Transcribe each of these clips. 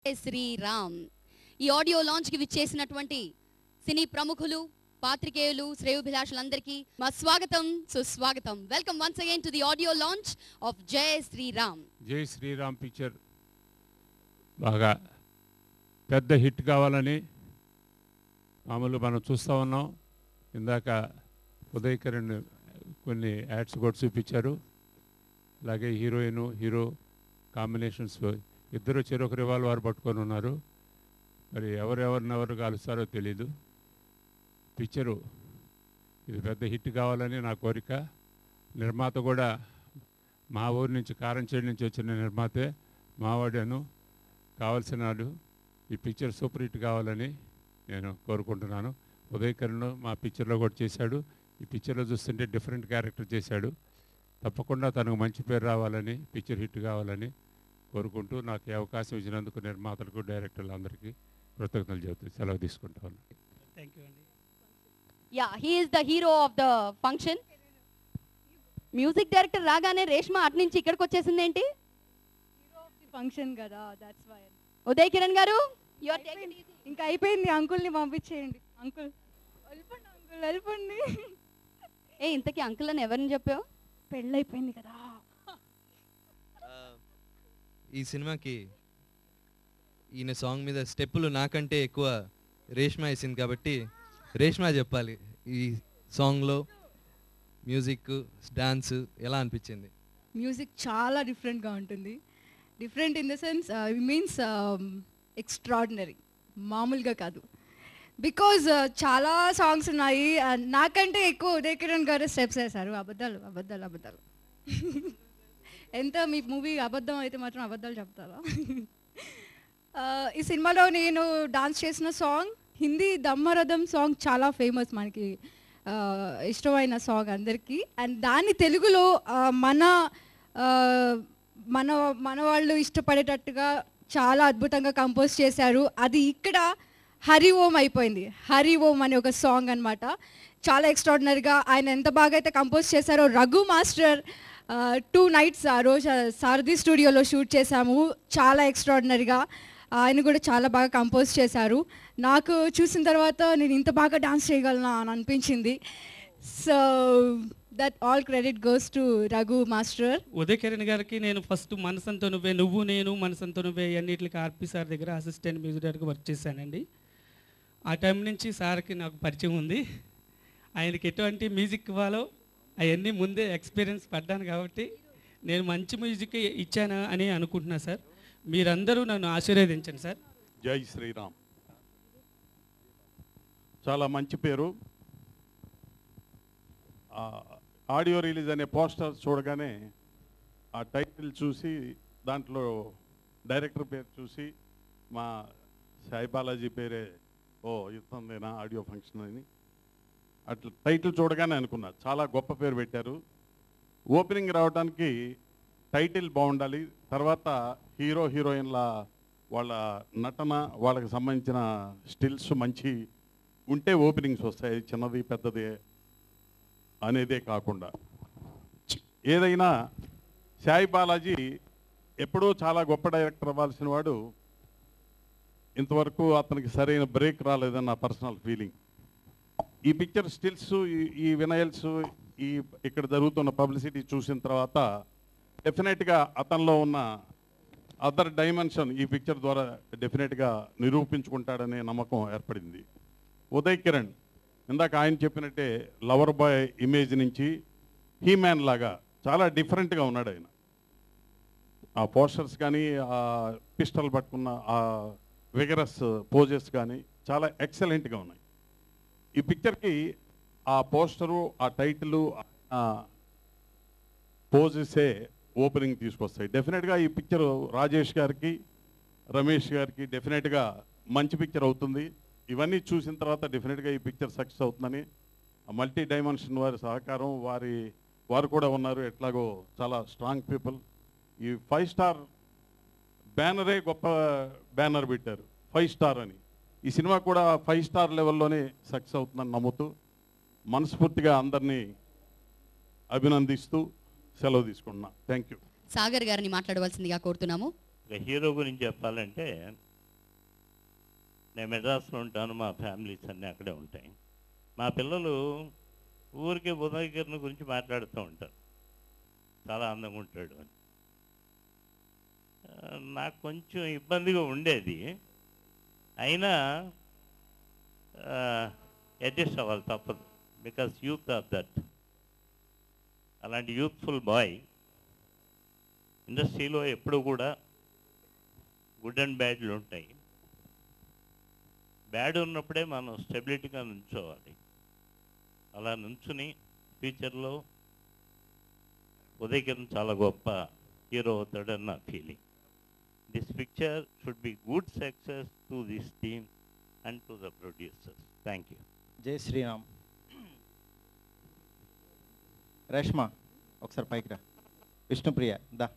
శ్రీరామ్ ఈ audio launch కి విచ్చేసినటువంటి సినీ ప్రముఖులు పాత్రికేయులు శ్రేయోభిలాషులందరికీ మా స్వాగతం సుస్వాగతం welcome once again to the audio launch of Jaya Sriram Jai Sriram picture బాగా పెద్ద హిట్ కావాలని మామూలు మనం చూస్తూ ఉన్నాం ఇందాక ఉదయ్ కిరణ్ కొన్ని యాడ్స్ కూడా చూపించారు అలాగే హీరోయిన్ హీరో కాంబినేషన్స్ ఇద్దరు చెరొక రివాల్వర్ పట్టుకొని ఉన్నారు మరి ఎవరెవరినెవరు కలుస్తారో తెలీదు పిక్చరు ఇది పెద్ద హిట్ కావాలని నా కోరిక నిర్మాత కూడా మా ఊరి నుంచి కారంచేడు నుంచి వచ్చిన నిర్మాతే మావాడాను కావలసిన వాళ్ళు ఈ పిక్చర్ సూపర్ హిట్ కావాలని నేను కోరుకుంటున్నాను ఉదయ్ కిరణ్ మా పిక్చర్లో కూడా చేశాడు ఈ పిక్చర్లో చూస్తుంటే డిఫరెంట్ క్యారెక్టర్ చేశాడు తప్పకుండా తనకు మంచి పేరు రావాలని పిక్చర్ హిట్ కావాలని కోరుకుంటూ నాకు ఈ అవకాశం ఇచ్చినందుకు నిర్మాతలకు డైరెక్టర్లు అందరికీ కృతజ్ఞతలు చెబుతూ సెలవు తీసుకుంటాను థ్యాంక్ యూ అండి yeah he is the hero of the function music director రాగానే రేష్మ అటు నుంచి ఇక్కడికి వచ్చేసింది ఏంటి ఫంక్షన్ కదా దాట్స్ వై ఉదయ్ కిరణ్ గారు you are taking it easy. ఇంకా అయిపోయింది అంకుల్ని పంపించేయండి అంకుల్ వెళ్ళిపోండి అంకుల్ వెళ్ళిపోండి ఏ ఇంతకీ అంకుల్ అని ఎవరిని చెప్పావు పెళ్ళైపోయింది కదా ఆ, ఈ సినిమాకి ఈయన సాంగ్ మీద స్టెప్పులు నాకంటే ఎక్కువ రేష్మ వేసింది కాబట్టి రేష్మ చెప్పాలి ఈ సాంగ్లో మ్యూజిక్ డాన్స్ ఎలా అనిపించింది మ్యూజిక్ చాలా డిఫరెంట్గా ఉంటుంది different in the sense means extraordinary మామూలుగా కాదు బికాజ్ చాలా సాంగ్స్ ఉన్నాయి uh, నాకంటే ఎక్కువ ఉదయ్ కిరణ్ గారు స్టెప్స్ వేశారు అబద్ధాలు అబద్ధాలు అబద్ధాలు ఎంత మీ మూవీ అబద్ధం అయితే మాత్రం అబద్ధాలు చెప్తారా Uh, ఈ సినిమాలో నేను డాన్స్ చేసిన సాంగ్ హిందీ దమ్మరథం సాంగ్ చాలా ఫేమస్ మనకి uh, ఇష్టమైన సాంగ్ అందరికీ అండ్ దాన్ని తెలుగులో uh, మన uh, మన మన వాళ్ళు ఇష్టపడేటట్టుగా చాలా అద్భుతంగా కంపోజ్ చేశారు అది ఇక్కడ హరి ఓం అయిపోయింది హరి ఓం అనే ఒక సాంగ్ అన్నమాట చాలా ఎక్స్ట్రాడినరీగా ఆయన ఎంత బాగా అయితే కంపోజ్ చేశారో రఘు మాస్టర్ టూ నైట్స్ ఆ రోజు ఆ సారథి స్టూడియోలో షూట్ చేశాము చాలా ఎక్స్ట్రాడినరీగా ఆయన కూడా చాలా బాగా కంపోజ్ చేశారు నాకు చూసిన తర్వాత నేను ఇంత బాగా డాన్స్ చేయగలనా అని అనిపించింది so that all credit goes to Raghu master Uday Kiran గారికి నేను ఫస్ట్ మనసంతో నువ్వే నువ్వు నేను మనసంతో నువ్వే అన్నిటికి ఆర్పి సార్ దగ్గర అసిస్టెంట్ మ్యూజిక్ డైరెక్టర్గా వర్క్ చేశానండి ఆ టైం నుంచి సార్కి నాకు పరిచయం ఉంది ఆయనకి ఎటువంటి మ్యూజిక్ ఇవ్వాలో అవన్నీ ముందే ఎక్స్పీరియన్స్ పడ్డాను కాబట్టి నేను మంచి మ్యూజిక్ ఇచ్చాను అని అనుకుంటున్నా సార్ మీరందరూ నన్ను ఆశీర్వదించండి సార్ జై శ్రీరామ్ చాలా మంచి పేరు ఆ, ఆడియో రిలీజ్ అనే పోస్టర్ చూడగానే ఆ టైటిల్ చూసి దాంట్లో డైరెక్టర్ పేరు చూసి మా సాయి బాలాజీ పేరే ఓ ఇస్తుందేనా ఆడియో ఫంక్షన్ అని అట్లా టైటిల్ చూడగానే అనుకున్నా చాలా గొప్ప పేరు పెట్టారు ఓపెనింగ్ రావడానికి టైటిల్ బాగుండాలి తర్వాత హీరో హీరోయిన్ల వాళ్ళ నటన వాళ్ళకి సంబంధించిన స్టిల్స్ మంచి ఉంటే ఓపెనింగ్స్ వస్తాయి చిన్నది పెద్దది అనేదే కాకుండా ఏదైనా సాయి బాలాజీ ఎప్పుడూ చాలా గొప్ప డైరెక్టర్ అవ్వాల్సిన వాడు ఇంతవరకు అతనికి సరైన బ్రేక్ రాలేదని నా పర్సనల్ ఫీలింగ్ ఈ పిక్చర్ స్టిల్స్ ఈ వినయల్స్ ఈ ఇక్కడ జరుగుతున్న పబ్లిసిటీ చూసిన తర్వాత డెఫినెట్గా అతనిలో ఉన్న అదర్ డైమెన్షన్ ఈ పిక్చర్ ద్వారా డెఫినెట్గా నిరూపించుకుంటాడనే నమ్మకం ఏర్పడింది ఉదయ్ కిరణ్ ఇందాక ఆయన చెప్పినట్టే లవర్ బాయ్ ఇమేజ్ నుంచి హీ మ్యాన్ లాగా చాలా డిఫరెంట్గా ఉన్నాడు ఆయన ఆ పోస్టర్స్ కానీ ఆ పిస్టల్ పట్టుకున్న ఆ విగరస్ పోజెస్ కానీ చాలా ఎక్సలెంట్గా ఉన్నాయి ఈ పిక్చర్కి ఆ పోస్టరు ఆ టైటిల్ పోజెసే ఓపెనింగ్ తీసుకొస్తాయి డెఫినెట్గా ఈ పిక్చర్ రాజేష్ గారికి రమేష్ గారికి డెఫినెట్గా మంచి పిక్చర్ అవుతుంది ఇవన్నీ చూసిన తర్వాత డెఫినెట్గా ఈ పిక్చర్ సక్సెస్ అవుతుందని మల్టీ డైమెన్షన్ వారి సహకారం వారి వారు కూడా ఉన్నారు ఎట్లాగో చాలా స్ట్రాంగ్ పీపుల్ ఈ ఫైవ్ స్టార్ బ్యానరే గొప్ప బ్యానర్ పెట్టారు ఫైవ్ స్టార్ అని ఈ సినిమా కూడా ఫైవ్ స్టార్ లెవెల్లోనే సక్సెస్ అవుతుందని నమ్ముతూ మనస్ఫూర్తిగా అందరినీ అభినందిస్తూ సెలవు తీసుకుంటున్నా థ్యాంక్ యూ సాగర్ గారిని మాట్లాడవలసిందిగా కోరుతున్నాము ఇక హీరో గురించి చెప్పాలంటే నేను మెడ్రాస్లో ఉంటాను మా ఫ్యామిలీస్ అన్నీ అక్కడే ఉంటాయి మా పిల్లలు ఊరికే ఉదయ్ కిరణ్ గురించి మాట్లాడుతూ ఉంటారు చాలా అందంగా ఉంటాడు అని ఆ, నాకు కొంచెం ఇబ్బందిగా ఉండేది అయినా అడ్జస్ట్ అవ్వాలి తప్పదు బికాస్ యూత్ ఆఫ్ దట్ అలాంటి యూత్ఫుల్ బాయ్ ఇండస్ట్రీలో ఎప్పుడు కూడా గుడ్ అండ్ బ్యాడ్లు ఉంటాయి బ్యాడ్ ఉన్నప్పుడే మనం స్టెబిలిటీగా నుంచోవాలి అలా నుంచుని ఫ్యూచర్లో ఉదయ్ కిరణ్ చాలా గొప్ప హీరో అవుతాడని నా feeling this picture should be good success to this team and to the producers thank you Jai Sriram Reshma ఒకసారి పైకి రా విష్ణుప్రియ దా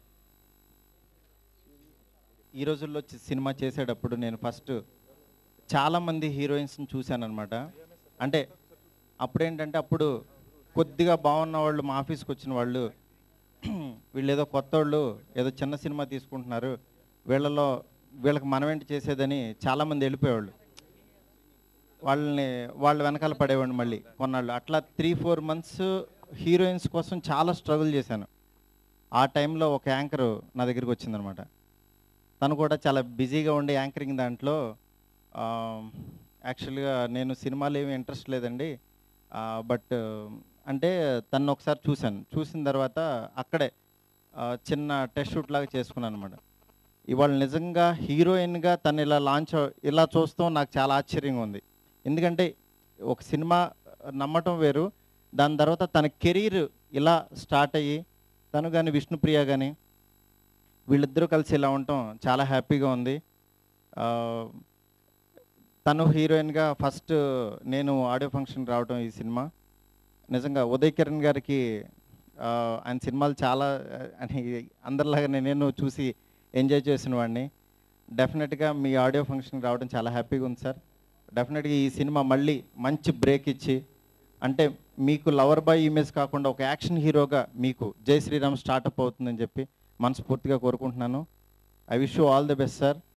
ఈ రోజుల్లో చి- సినిమా చేసేటప్పుడు నేను ఫస్ట్ చాలామంది హీరోయిన్స్ని చూశాను అనమాట అంటే అప్పుడేంటంటే అప్పుడు కొద్దిగా బాగున్న వాళ్ళు మా ఆఫీస్కి వచ్చిన వాళ్ళు వీళ్ళు ఏదో కొత్త వాళ్ళు ఏదో చిన్న సినిమా తీసుకుంటున్నారు వీళ్ళలో వీళ్ళకి మనమేంటి చేసేదని చాలామంది వెళ్ళిపోయేవాళ్ళు వాళ్ళని వాళ్ళ వెనకాల పడేవాడిని మళ్ళీ కొన్నాళ్ళు అట్లా త్రీ ఫోర్ మంత్స్ హీరోయిన్స్ కోసం చాలా స్ట్రగుల్ చేశాను ఆ టైంలో ఒక యాంకర్ నా దగ్గరికి వచ్చిందనమాట తను కూడా చాలా బిజీగా ఉండే యాంకరింగ్ దాంట్లో యాక్చువల్గా నేను సినిమాలు ఏమి ఇంట్రెస్ట్ లేదండి బట్ అంటే తను ఒకసారి చూశాను చూసిన తర్వాత అక్కడే ఆ, చిన్న టెస్ట్ షూట్ లాగా చేసుకున్నాను అనమాట ఇవాళ నిజంగా హీరోయిన్గా తను ఇలా లాంచ్ ఇలా చూస్తాం నాకు చాలా ఆశ్చర్యంగా ఉంది ఎందుకంటే ఒక సినిమా నమ్మటం వేరు దాని తర్వాత తన కెరీర్ ఇలా స్టార్ట్ అయ్యి తను కానీ విష్ణుప్రియ కానీ వీళ్ళిద్దరూ కలిసి ఇలా ఉండటం చాలా హ్యాపీగా ఉంది ఆ, తను హీరోయిన్గా ఫస్ట్ నేను ఆడియో ఫంక్షన్ రావడం ఈ సినిమా నిజంగా ఉదయ్ కిరణ్ గారికి ఆ, ఆయన సినిమాలు చాలా ఆ, అని అందరిలాగా నేను చూసి ఎంజాయ్ చేసిన వాడిని డెఫినెట్గా మీ ఆడియో ఫంక్షన్కి రావడం చాలా హ్యాపీగా ఉంది సార్ డెఫినెట్గా ఈ సినిమా మళ్ళీ మంచి బ్రేక్ ఇచ్చి అంటే మీకు లవర్ బాయ్ ఇమేజ్ కాకుండా ఒక యాక్షన్ హీరోగా మీకు జై శ్రీరామ్ స్టార్టప్ అవుతుందని చెప్పి మనస్ఫూర్తిగా కోరుకుంటున్నాను I wish you all the best sir